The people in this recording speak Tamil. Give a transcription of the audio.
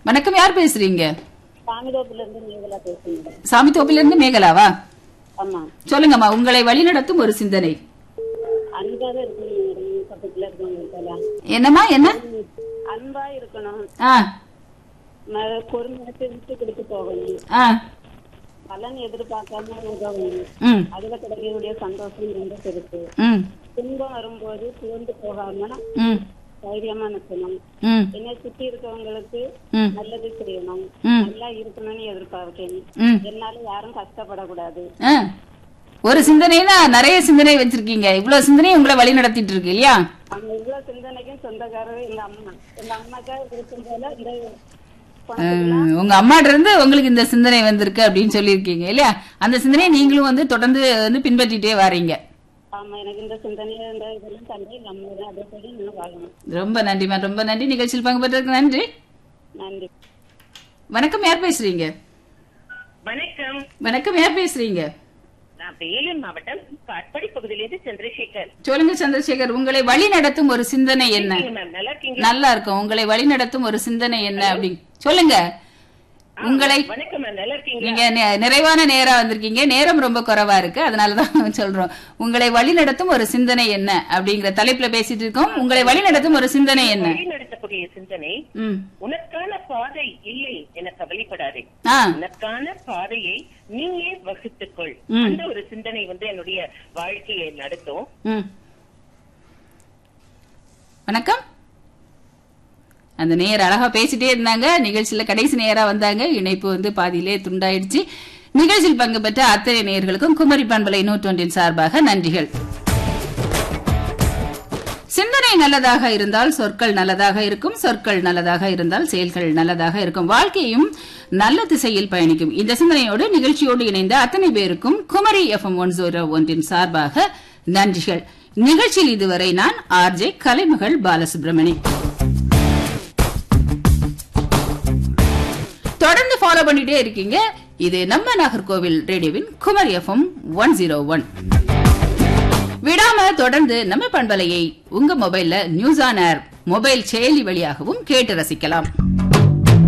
வணக்கம் யார் பேசுறீங்க சாமிதோப்புல இருந்து நீங்களா பேசுறீங்க சாமி தோப்பில இருந்து மேகலாவா ஆமா சொல்லுங்கம்மா உங்களை வழிநடத்தும் ஒரு சிந்தனை அன்பாக இருக்கணும் மேடம் பக்கத்துல இருக்கவங்களுக்கெல்லாம் என்னம்மா என்ன அன்பா இருக்கணும் ஆ ம- பொறுமையா விட்டு கொடுத்து போகணும் ஆ பலன் எதிர்பார்க்காம உதவணும் ம் அதுல கிடைக்கக்கூடிய சந்தோஷம் ரொம்ப பெருசு ம் துன்பம் வரும்போது துவண்டு போகாம ம் தைரியமா நிற்கணும் ம் என்னை சுத்தி இருக்கவங்களுக்கு ம் நல்லது செய்யணும் ம். நல்லா இருக்கணும்னு எதிர்பார்க்கணும் ம் என்னால யாரும் கஷ்டப்படக்கூடாது ஆ. ஒரு சிந்தனைனா நிறைய சிந்தனை வச்சிருக்கீங்க இவ்வளவு சிந்தனை உங்களை வழி நடத்திட்டு இருக்கு இல்லையா அவங்க இவ்வளவு சிந்தனைக்கும் சொந்தக்காரர் எங்க அம்மா எங்க அம்மாக்கா இருக்கும் போல இந்த ம், உங்க அம்மாட்ட இருந்து உங்களுக்கு இந்த சிந்தனை வந்திருக்கு அப்படின்னு சொல்லியிருக்கீங்க இல்லையா அந்த சிந்தனையை நீங்களும் வந்து தொடர்ந்து வந்து பின்பற்றிட்டே வாரீங்க ஆமா எனக்கு இந்த சிந்தனை இந்த இதெல்லாம் தந்தை எங்க அம்மா தான் அதை சொல்லி நான் வாழணும் ரொம்ப நன்றிமா ரொம்ப நன்றி நிகழ்ச்சியில் பங்கு பெற்றதுக்கு நன்றி நன்றி வணக்கம் யார் பேசுறீங்க வணக்கம் வணக்கம் யார் பேசுறீங்க நான் வேலூர் மாவட்டம் காட்பாடி பகுதியிலிருந்து சந்திரசேகர் சொல்லுங்க சந்திரசேகர் உங்களை வழி நடத்தும் ஒரு சிந்தனை என்ன இருக்கீங்க மேம் நல்லா இருக்கீங்க நல்லா இருக்கும் உங்களை வழி நடத்தும் ஒரு சிந்தனை என்ன அப்படி சொல்லுங்க உங்களை வணக்கம் மேம் நல்லா இருக்கீங்க நீங்க நெ- நிறைவான நேரா வந்திருக்கீங்க நேரம் ரொம்ப குறைவா இருக்கு அதனாலதான் சொல்றோம் உங்களை வழி நடத்தும் ஒரு சிந்தனை என்ன அப்படிங்கிற தலைப்புல பேசிட்டு இருக்கோம் உங்களை வழி நடத்தும் ஒரு சிந்தனை என்ன வழி நடத்தக்கூடிய சிந்தனை ம் உனக்கான பாதை இல்லை என கவலைப்படாதே ஆ உனக்கான பாதையை நீயே வகுத்துக்கொள் ம். அந்த ஒரு சிந்தனை வந்து என்னுடைய வாழ்க்கையை நடத்தும் ம் வணக்கம் அந்த நேயர் அழகா பேசிட்டே இருந்தாங்க நிகழ்ச்சியில கடைசி நேரா வந்தாங்க இணைப்பு வந்து பாதியிலே துண்டாயிடுச்சு நிகழ்ச்சியில் பங்கு பெற்ற அத்தனை நேயர்களுக்கும் குமரி பண்பலை நூற்றொன்றின் சார்பாக நன்றிகள் சிந்தனை நல்லதாக இருந்தால் சொற்கள் நல்லதாக இருக்கும் சொற்கள் நல்லதாக இருந்தால் செயல்கள் நல்லதாக இருக்கும் வாழ்க்கையும் நல்ல திசையில் பயணிக்கும் இந்த சிந்தனையோடு நிகழ்ச்சியோடு இணைந்த அத்தனை பேருக்கும் குமரி எஃப்எம் ஒன் ஜீரோ ஒன்றின் சார்பாக நன்றிகள் நிகழ்ச்சியில் இதுவரை நான் ஆர்ஜே கலைமகள் பாலசுப்ரமணி தொடர்ந்து ஃபாலோ பண்ணிட்டே இருக்கீங்க இது நம்ம நாகர்கோவில் ரேடியோவின் Kumari FM one zero one விடாம தொடர்ந்து நம்ம பண்பலையை உங்க மொபைல்ல நியூஸ் ஆன் ஏர் மொபைல் செயலி வழியாகவும் கேட்டு ரசிக்கலாம்